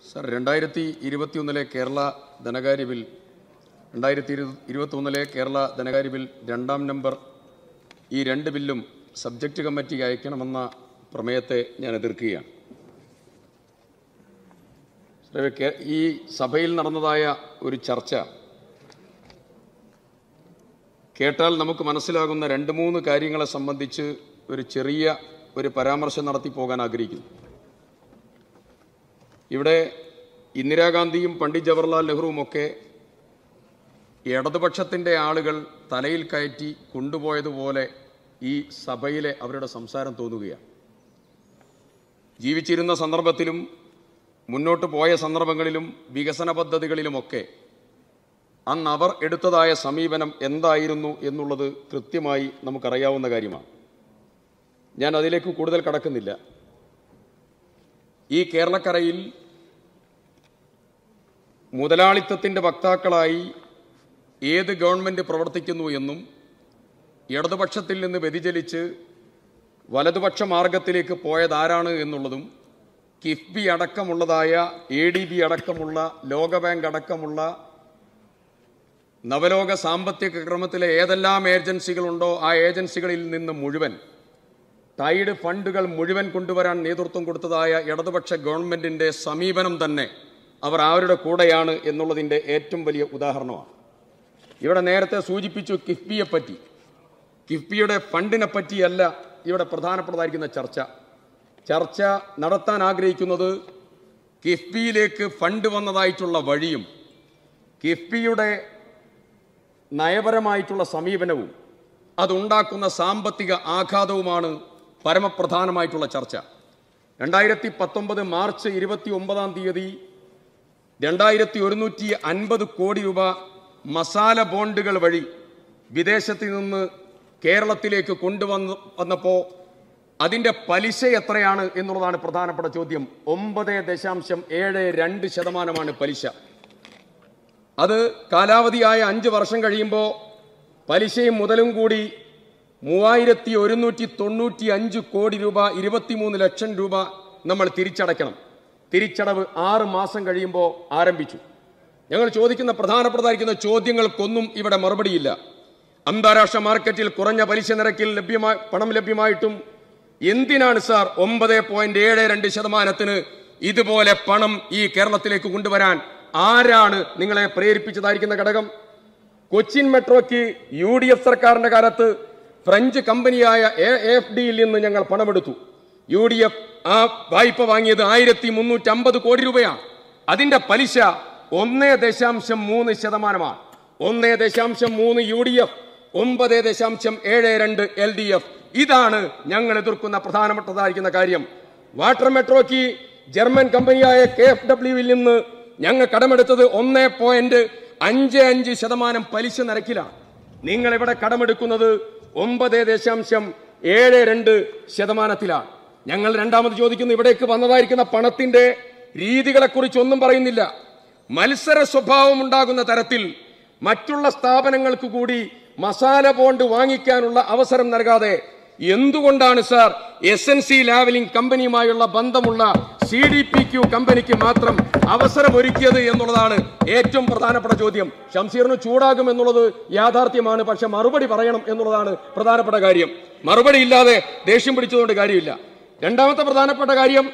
Sir രണ്ടായിരത്തി ഇരുപത്തിയൊന്നിലെ കേരള ധനകാര്യ ബിൽ രണ്ടായിരത്തി ഇരു ഇരുപത്തൊന്നിലെ കേരള ധനകാര്യ ബിൽ രണ്ടാം നമ്പർ ഈ രണ്ട് ബില്ലും സബ്ജക്റ്റ് കമ്മിറ്റിക്ക് അയക്കണമെന്ന പ്രമേയത്തെ ഞാൻ എതിർക്കുകയാണ് സർ, കേ- ഈ സഭയിൽ നടന്നതായ ഒരു ചർച്ച കേട്ടാൽ നമുക്ക് മനസ്സിലാകുന്ന രണ്ട് മൂന്ന് കാര്യങ്ങളെ സംബന്ധിച്ച് ഒരു ചെറിയ ഒരു പരാമർശം നടത്തി പോകാൻ ആഗ്രഹിക്കുന്നു ഇവിടെ ഇന്ദിരാഗാന്ധിയും പണ്ഡിറ്റ് ജവഹർലാൽ നെഹ്റുവുമൊക്കെ ഇടതുപക്ഷത്തിൻ്റെ ആളുകൾ തലയിൽ കയറ്റി കൊണ്ടുപോയതുപോലെ ഈ സഭയിലെ അവരുടെ സംസാരം തോന്നുകയാണ് ജീവിച്ചിരുന്ന സന്ദർഭത്തിലും മുന്നോട്ട് പോയ സന്ദർഭങ്ങളിലും വികസന പദ്ധതികളിലുമൊക്കെ അന്ന് അവർ എടുത്തതായ സമീപനം എന്തായിരുന്നു എന്നുള്ളത് കൃത്യമായി നമുക്കറിയാവുന്ന കാര്യമാണ് ഞാൻ അതിലേക്ക് കൂടുതൽ കടക്കുന്നില്ല ഈ കേരളക്കരയിൽ മുതലാളിത്തത്തിൻ്റെ വക്താക്കളായി ഏത് ഗവൺമെൻറ് പ്രവർത്തിക്കുന്നു എന്നും ഇടതുപക്ഷത്തിൽ നിന്ന് വ്യതിചലിച്ച് വലതുപക്ഷ മാർഗത്തിലേക്ക് പോയതാരാണ് എന്നുള്ളതും കിഫ്ബി അടക്കമുള്ളതായ എ ഡി ബി അടക്കമുള്ള ലോകബാങ്ക് അടക്കമുള്ള നവലോക സാമ്പത്തിക ക്രമത്തിലെ ഏതെല്ലാം ഏജൻസികളുണ്ടോ ആ ഏജൻസികളിൽ നിന്ന് മുഴുവൻ ടൈഡ് ഫണ്ടുകൾ മുഴുവൻ കൊണ്ടുവരാൻ നേതൃത്വം കൊടുത്തതായ ഇടതുപക്ഷ ഗവൺമെന്റിന്റെ സമീപനം തന്നെ അവർ ആരുടെ കൂടെയാണ് എന്നുള്ളതിന്റെ ഏറ്റവും വലിയ ഉദാഹരണമാണ് ഇവിടെ നേരത്തെ സൂചിപ്പിച്ചു കിഫ്ബിയെ പറ്റി കിഫ്ബിയുടെ ഫണ്ടിനെ പറ്റിയല്ല ഇവിടെ പ്രധാനപ്പെട്ടതായിരിക്കുന്ന ചർച്ച ചർച്ച നടത്താൻ ആഗ്രഹിക്കുന്നത് കിഫ്ബിയിലേക്ക് ഫണ്ട് വന്നതായിട്ടുള്ള വഴിയും കിഫ്ബിയുടെ നയപരമായിട്ടുള്ള സമീപനവും അതുണ്ടാക്കുന്ന സാമ്പത്തിക ആഘാതവുമാണ് പരമപ്രധാനമായിട്ടുള്ള ചർച്ച രണ്ടായിരത്തി പത്തൊമ്പത് മാർച്ച് ഇരുപത്തി ഒമ്പതാം തീയതി രണ്ടായിരത്തി ഒരുന്നൂറ്റി അൻപത് കോടി രൂപ മസാല ബോണ്ടുകൾ വഴി വിദേശത്ത് നിന്ന് കേരളത്തിലേക്ക് കൊണ്ടുവന്ന് വന്നപ്പോൾ അതിൻ്റെ പലിശ എത്രയാണ് എന്നുള്ളതാണ് പ്രധാനപ്പെട്ട ചോദ്യം ഒമ്പത് ദശാംശം ഏഴ് രണ്ട് ശതമാനമാണ് പലിശ അത് കാലാവധിയായ അഞ്ച് വർഷം കഴിയുമ്പോൾ പലിശയും മുതലും കൂടി മൂവായിരത്തി ഒരുന്നൂറ്റി തൊണ്ണൂറ്റി അഞ്ച് കോടി രൂപ ഇരുപത്തിമൂന്ന് ലക്ഷം രൂപ നമ്മൾ തിരിച്ചടയ്ക്കണം തിരിച്ചടവ് ആറ് മാസം കഴിയുമ്പോൾ ആരംഭിച്ചു ഞങ്ങൾ ചോദിക്കുന്ന പ്രധാനപ്പെട്ടതായിരിക്കുന്ന ചോദ്യങ്ങൾക്കൊന്നും ഇവിടെ മറുപടിയില്ല അന്താരാഷ്ട്ര മാർക്കറ്റിൽ കുറഞ്ഞ പലിശ നിരക്കിൽ ലഭ്യമായി പണം ലഭ്യമായിട്ടും എന്തിനാണ് സാർ ഒമ്പത് പോയിന്റ് ഏഴ് രണ്ട് ശതമാനത്തിന് ഇതുപോലെ പണം ഈ കേരളത്തിലേക്ക് കൊണ്ടുവരാൻ ആരാണ് നിങ്ങളെ പ്രേരിപ്പിച്ചതായിരിക്കുന്ന ഘടകം കൊച്ചിൻ മെട്രോയ്ക്ക് യു ഡി എഫ് സർക്കാരിന്റെ കാലത്ത് ഫ്രഞ്ച് കമ്പനിയായ എ എഫ് ഡിയിൽ നിന്ന് ഞങ്ങൾ പണമെടുത്തു യു ഡി എഫ് ആ വായ്പ വാങ്ങിയത് ആയിരത്തി മുന്നൂറ്റി അമ്പത് കോടി രൂപയാണ് അതിന്റെ പലിശ ഒന്നേ ദശാംശം മൂന്ന് ശതമാനമാണ് ഒന്നേ ദശാംശം മൂന്ന് യു ഡി എഫ് ഒമ്പത് ദശാംശം ഏഴ് രണ്ട് എൽ ഡി എഫ് ഇതാണ് ഞങ്ങൾ എതിർക്കുന്ന പ്രധാനപ്പെട്ടതായിരിക്കുന്ന കാര്യം വാട്ടർ മെട്രോയ്ക്ക് ജർമ്മൻ കമ്പനിയായ കെ എഫ് ഡബ്ല്യുവിൽ നിന്ന് ഞങ്ങൾ കടമെടുത്തത് ഒന്നേ പോയിന്റ് അഞ്ച് അഞ്ച് ശതമാനം പലിശ നിരക്കിലാണ് നിങ്ങൾ ഇവിടെ കടമെടുക്കുന്നത് ഒമ്പത് ദശാംശം ഏഴ് രണ്ട് ശതമാനത്തിലാണ് ഞങ്ങൾ രണ്ടാമത് ചോദിക്കുന്നു ഇവിടേക്ക് വന്നതായിരിക്കുന്ന പണത്തിന്റെ രീതികളെക്കുറിച്ച് ഒന്നും പറയുന്നില്ല മത്സര സ്വഭാവം ഉണ്ടാകുന്ന തരത്തിൽ മറ്റുള്ള സ്ഥാപനങ്ങൾക്ക് കൂടി മസാല ബോണ്ട് വാങ്ങിക്കാനുള്ള അവസരം നൽകാതെ എന്തുകൊണ്ടാണ് sir S N C Lavalin കമ്പനിയുമായുള്ള ബന്ധമുള്ള സി ഡി പി ക്യു കമ്പനിക്ക് മാത്രം അവസരമൊരുക്കിയത് എന്നുള്ളതാണ് ഏറ്റവും പ്രധാനപ്പെട്ട ചോദ്യം ഷംസീറിന് ചൂടാകും എന്നുള്ളത് യാഥാർത്ഥ്യമാണ് പക്ഷെ മറുപടി പറയണം എന്നുള്ളതാണ് പ്രധാനപ്പെട്ട കാര്യം മറുപടി ഇല്ലാതെ ദേഷ്യം പിടിച്ചതുകൊണ്ട് കാര്യമില്ല രണ്ടാമത്തെ പ്രധാനപ്പെട്ട കാര്യം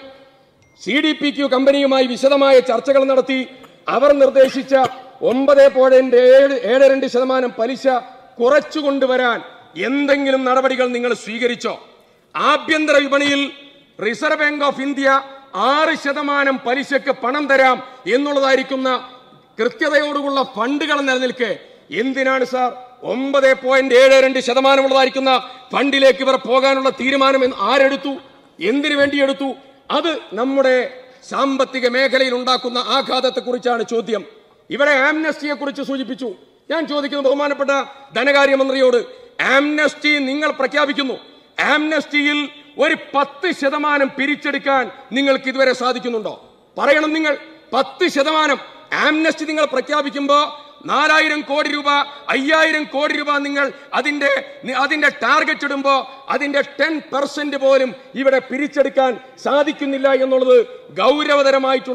സി ഡി പി ക്യു കമ്പനിയുമായി വിശദമായ ചർച്ചകൾ നടത്തി അവർ നിർദ്ദേശിച്ച ഒമ്പത് പോയിന്റ് ഏഴ് ഏഴ് രണ്ട് ശതമാനം പലിശ കുറച്ചു കൊണ്ടുവരാൻ എന്തെങ്കിലും നടപടികൾ നിങ്ങൾ സ്വീകരിച്ചോ ആഭ്യന്തര വിപണിയിൽ റിസർവ് ബാങ്ക് ഓഫ് ഇന്ത്യ ആറ് ശതമാനം പലിശക്ക് പണം തരാം എന്നുള്ളതായിരിക്കുന്ന കൃത്യതയോടുള്ള ഫണ്ടുകൾ നിലനിൽക്കെ എന്തിനാണ് സാർ ഒമ്പത് പോയിന്റ് ഏഴ് രണ്ട് ശതമാനമുള്ളതായിരിക്കുന്ന ഫണ്ടിലേക്ക് ഇവർ പോകാനുള്ള തീരുമാനം എന്ന് ആരെടുത്തു എന്തിനു വേണ്ടി എടുത്തു അത് നമ്മുടെ സാമ്പത്തിക മേഖലയിൽ ഉണ്ടാക്കുന്ന ആഘാതത്തെക്കുറിച്ചാണ് ചോദ്യം ഇവിടെ ആംനസ്റ്റിയെ കുറിച്ച് സൂചിപ്പിച്ചു ഞാൻ ചോദിക്കുന്നു ബഹുമാനപ്പെട്ട ധനകാര്യമന്ത്രിയോട് ആംനസ്റ്റി നിങ്ങൾ പ്രഖ്യാപിക്കുന്നു ആംനസ്റ്റിയിൽ ഒരു പത്ത് ശതമാനം പിരിച്ചെടുക്കാൻ നിങ്ങൾക്ക് ഇതുവരെ സാധിക്കുന്നുണ്ടോ പറയണം നിങ്ങൾ പത്ത് ശതമാനം ആംനസ്റ്റി നിങ്ങൾ പ്രഖ്യാപിക്കുമ്പോൾ നാലായിരം കോടി രൂപ അയ്യായിരം കോടി രൂപ നിങ്ങൾ അതിന്റെ അതിന്റെ ടാർഗറ്റ് ഇടുമ്പോൾ അതിന്റെ ടെൻ പെർസെന്റ് പോലും ഇവിടെ പിരിച്ചെടുക്കാൻ സാധിക്കുന്നില്ല എന്നുള്ളത് ഗൗരവതരമായിട്ടുള്ള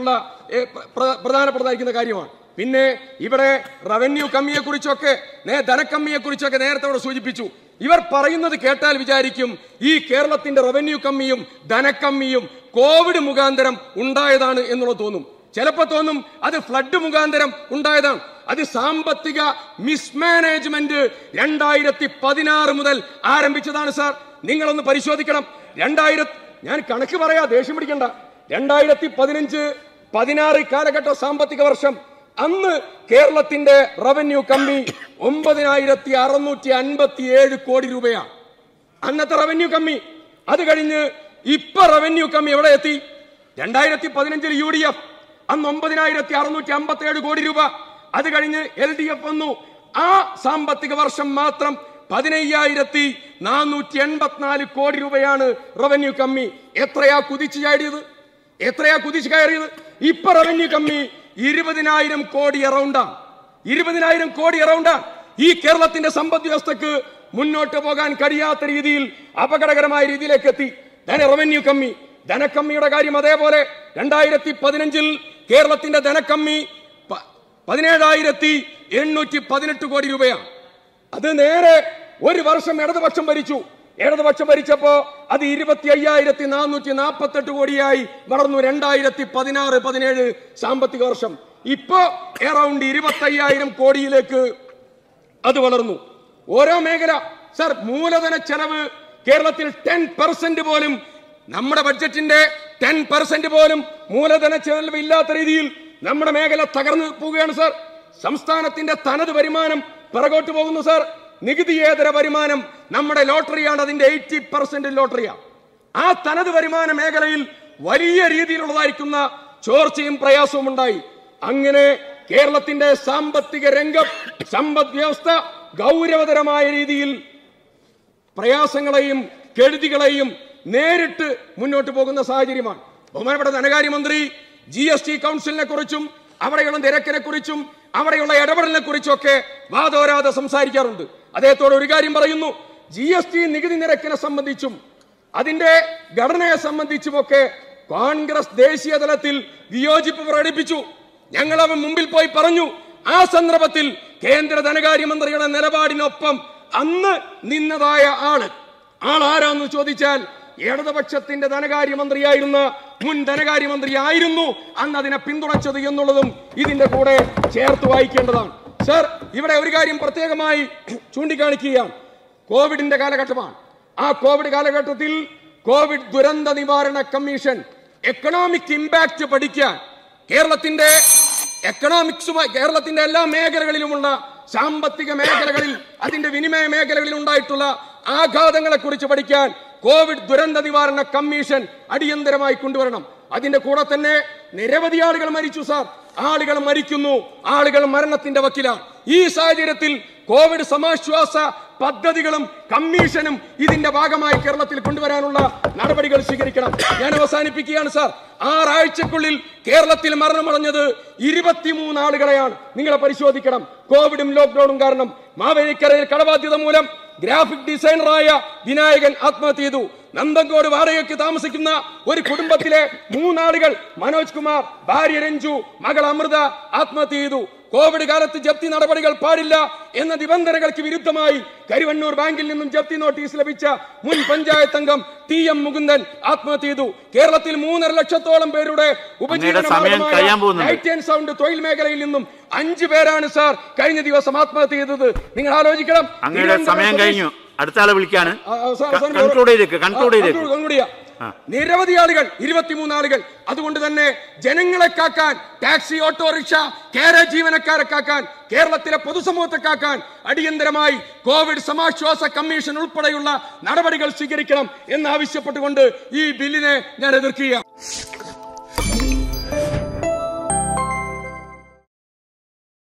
ഏ, പ്ര- പ്രധാനപ്പെട്ടതായിരിക്കുന്ന കാര്യമാണ് പിന്നെ ഇവിടെ റവന്യൂ കമ്മിയെ കുറിച്ചൊക്കെ ധനക്കമ്മിയെ കുറിച്ചൊക്കെ നേരത്തെ ഇവിടെ സൂചിപ്പിച്ചു ഇവർ പറയുന്നത് കേട്ടാൽ വിചാരിക്കും ഈ കേരളത്തിന്റെ റവന്യൂ കമ്മിയും ധനക്കമ്മിയും കോവിഡ് മുഖാന്തരം ഉണ്ടായതാണ് എന്നുള്ളത് തോന്നും ചിലപ്പോ തോന്നും അത് ഫ്ലഡ് മുഖാന്തരം ഉണ്ടായതാണ് അത് സാമ്പത്തിക മിസ്മാനേജ്മെന്റ് രണ്ടായിരത്തി പതിനാറ് മുതൽ ആരംഭിച്ചതാണ് സാർ നിങ്ങളൊന്ന് പരിശോധിക്കണം രണ്ടായിരത്തി ഞാൻ കണക്ക് പറയാ ദേഷ്യം പിടിക്കണ്ട രണ്ടായിരത്തി പതിനഞ്ച് പതിനാറ് കാലഘട്ട സാമ്പത്തിക വർഷം അന്ന് കേരളത്തിന്റെ റവന്യൂ കമ്മി ഒമ്പതിനായിരത്തി അറുന്നൂറ്റി അൻപത്തി ഏഴ് കോടി രൂപയാണ് അന്നത്തെ റവന്യൂ കമ്മി അത് കഴിഞ്ഞ് ഇപ്പൊ റവന്യൂ കമ്മി എവിടെ എത്തി രണ്ടായിരത്തി പതിനഞ്ചിൽ യു ഡി എഫ് അന്ന് ഒമ്പതിനായിരത്തി അറുന്നൂറ്റി അമ്പത്തി ഏഴ് കോടി രൂപ അത് കഴിഞ്ഞ് എൽ ഡി എഫ് വന്നു ആ സാമ്പത്തിക വർഷം മാത്രം പതിനയ്യായിരത്തി നാനൂറ്റി എൺപത്തിനാല് കോടി രൂപയാണ് റവന്യൂ കമ്മി എത്രയാ കുതിച്ചു ചാടിയത് എത്രയാ കുതിച്ചു കയറിയത് ഇപ്പൊ റവന്യൂ കമ്മി ഇരുപതിനായിരം കോടി അറൗണ്ടാണ് ഇരുപതിനായിരം കോടി അറൗണ്ടാണ് ഈ കേരളത്തിന്റെ സമ്പദ് വ്യവസ്ഥക്ക് മുന്നോട്ട് പോകാൻ കഴിയാത്ത രീതിയിൽ അപകടകരമായ രീതിയിലേക്ക് എത്തി ധന റവന്യൂ കമ്മി ധനക്കമ്മിയുടെ കാര്യം അതേപോലെ രണ്ടായിരത്തി പതിനഞ്ചിൽ കേരളത്തിന്റെ ധനക്കമ്മി പ- പതിനേഴായിരത്തി എണ്ണൂറ്റി പതിനെട്ട് കോടി രൂപയാണ് അത് നേരെ ഒരു വർഷം ഇടതുപക്ഷം ഭരിച്ചു ഇടതുപക്ഷം ഭരിച്ചപ്പോ അത് ഇരുപത്തി അയ്യായിരത്തി നാനൂറ്റി നാൽപ്പത്തെട്ട് കോടിയായി വളർന്നു രണ്ടായിരത്തി പതിനാറ് പതിനേഴ് സാമ്പത്തിക വർഷം ഇപ്പോ എറൗണ്ട് ഇരുപത്തി അയ്യായിരം കോടിയിലേക്ക് അത് വളർന്നു ഓരോ മേഖല സർ മൂലധന ചെലവ് കേരളത്തിൽ ടെൻ പെർസെന്റ് പോലും നമ്മുടെ ബഡ്ജറ്റിന്റെ ടെൻ പെർസെന്റ് പോലും മൂലധന ചെലവ് ഇല്ലാത്ത രീതിയിൽ നമ്മുടെ മേഖല തകർന്നു പോവുകയാണ് സർ സംസ്ഥാനത്തിന്റെ തനത് വരുമാനം പിറകോട്ട് പോകുന്നു സർ നികുതിയേതര വരുമാനം നമ്മുടെ ലോട്ടറിയാണ് അതിന്റെ എയ്റ്റി പെർസെന്റ് ലോട്ടറിയാണ് ആ തനത് വരുമാന മേഖലയിൽ വലിയ രീതിയിലുള്ളതായിരിക്കുന്ന ചോർച്ചയും പ്രയാസവും ഉണ്ടായി അങ്ങനെ കേരളത്തിന്റെ സാമ്പത്തിക രംഗം സമ്പദ് വ്യവസ്ഥ ഗൗരവതരമായ രീതിയിൽ പ്രയാസങ്ങളെയും കെടുതികളെയും നേരിട്ട് മുന്നോട്ട് പോകുന്ന സാഹചര്യമാണ് ബഹുമാനപ്പെട്ട ധനകാര്യമന്ത്രി ജി എസ് ടി കൗൺസിലിനെ കുറിച്ചും അവിടെയുള്ള നിരക്കിനെ കുറിച്ചും അവിടെയുള്ള ഇടപെടലിനെ കുറിച്ചൊക്കെ വാദോരാതെ സംസാരിക്കാറുണ്ട് അദ്ദേഹത്തോട് ഒരു കാര്യം പറയുന്നു ജി എസ് ടി നികുതി നിരക്കിനെ സംബന്ധിച്ചും അതിന്റെ ഘടനയെ സംബന്ധിച്ചുമൊക്കെ കോൺഗ്രസ് ദേശീയ തലത്തിൽ വിയോജിപ്പ് പ്രകടിപ്പിച്ചു ഞങ്ങൾ അവൻ മുമ്പിൽ പോയി പറഞ്ഞു ആ സന്ദർഭത്തിൽ കേന്ദ്ര ധനകാര്യമന്ത്രിയുടെ നിലപാടിനൊപ്പം അന്ന് നിന്നതായ ആള് ആൾ ആരാന്ന് ചോദിച്ചാൽ ഇടതുപക്ഷത്തിന്റെ ധനകാര്യമന്ത്രിയായിരുന്ന മുൻ ധനകാര്യമന്ത്രി ആയിരുന്നു അന്ന് അതിനെ പിന്തുണച്ചത് എന്നുള്ളതും ഇതിന്റെ കൂടെ ചേർത്ത് വായിക്കേണ്ടതാണ് സർ ഇവിടെ ഒരു കാര്യം പ്രത്യേകമായി ചൂണ്ടിക്കാണിക്കുകയാണ് കോവിഡിന്റെ കാലഘട്ടമാണ് ആ കോവിഡ് കാലഘട്ടത്തിൽ കോവിഡ് ദുരന്ത നിവാരണ കമ്മീഷൻ എക്കണോമിക് ഇമ്പാക്ട് പഠിക്കാൻ കേരളത്തിന്റെ എക്കണോമിക്സുമായി കേരളത്തിന്റെ എല്ലാ മേഖലകളിലുമുള്ള സാമ്പത്തിക മേഖലകളിൽ അതിന്റെ വിനിമയ മേഖലകളിൽ ഉണ്ടായിട്ടുള്ള ആഘാതങ്ങളെ കുറിച്ച് പഠിക്കാൻ കോവിഡ് ദുരന്ത നിവാരണ കമ്മീഷൻ അടിയന്തരമായി കൊണ്ടുവരണം അതിന്റെ കൂടെ തന്നെ നിരവധി ആളുകൾ മരിച്ചു സാർ ആളുകൾ മരിക്കുന്നു ആളുകൾ മരണത്തിന്റെ വക്കിലാണ് ഈ സാഹചര്യത്തിൽ കോവിഡ് സമാശ്വാസ പദ്ധതികളും കമ്മീഷനും ഇതിന്റെ ഭാഗമായി കേരളത്തിൽ കൊണ്ടുവരാനുള്ള നടപടികൾ സ്വീകരിക്കണം ഞാൻ അവസാനിപ്പിക്കുകയാണ് സാർ ആറാഴ്ചക്കുള്ളിൽ കേരളത്തിൽ മരണമടഞ്ഞത് ഇരുപത്തിമൂന്ന് ആളുകളെയാണ് നിങ്ങളെ പരിശോധിക്കണം കോവിഡും ലോക്ക്ഡൌണും കാരണം മാവേലിക്കരയിൽ കടബാധ്യത മൂലം ഗ്രാഫിക് ഡിസൈനറായ വിനായകൻ ആത്മഹത്യ ചെയ്തു നന്തങ്കോട് വാടകയ്ക്ക് താമസിക്കുന്ന ഒരു കുടുംബത്തിലെ മൂന്നാളുകൾ മനോജ് കുമാർ ഭാര്യ രഞ്ജു മകൾ അമൃത ആത്മഹത്യ ചെയ്തു കോവിഡ് കാലത്ത് ജപ്തി നടപടികൾ പാടില്ല എന്ന നിബന്ധനകൾക്ക് വിരുദ്ധമായി കരുവന്നൂർ ബാങ്കിൽ നിന്നും ജപ്തി നോട്ടീസ് ലഭിച്ച മുൻ പഞ്ചായത്ത് അംഗം ടി എം മുകുന്ദൻ ആത്മഹത്യ ചെയ്തു കേരളത്തിൽ മൂന്നര ലക്ഷത്തോളം പേരുടെ ഉപജീവന അങ്ങയുടെ സമയം മാർഗമായ കഴിയാൻ പോകുന്നുണ്ട്. ലൈറ്റ് ആൻഡ് സൗണ്ട് തൊഴിൽ മേഖലയിൽ നിന്നും അഞ്ചു പേരാണ് സാർ കഴിഞ്ഞ ദിവസം ആത്മഹത്യ ചെയ്തത് നിങ്ങൾ ആലോചിക്കണം അങ്ങയുടെ സമയം തിരുവനന്തപുരം കഴിഞ്ഞു അടുത്ത ആളെ വിളിക്കാണ് ആ, അവസാനം- അവസാനം കൺക്ലൂഡ് ചെയ്തേക്ക് കൺക്ലൂഡ് ആ, ചെയ്തേക്ക് conclude- conclude ചെയ്യാം. ആ. നിരവധി ആളുകൾ ഇരുപത്തിമൂന്ന് ആളുകൾ അതുകൊണ്ട് തന്നെ ജനങ്ങളെ കാക്കാൻ ടാക്സി ഓട്ടോറിക്ഷ കാരേജ് ജീവനക്കാരെ കാക്കാൻ കേരളത്തിലെ പൊതുസമൂഹത്തെ കാക്കാൻ അടിയന്തരമായി കോവിഡ് സമാശ്വാസ കമ്മീഷൻ ഉൾപ്പെടെയുള്ള നടപടികൾ സ്വീകരിക്കണം എന്ന് ആവശ്യപ്പെട്ടുകൊണ്ട് ഈ ബില്ലിനെ ഞാൻ എതിർക്കുകയാണ്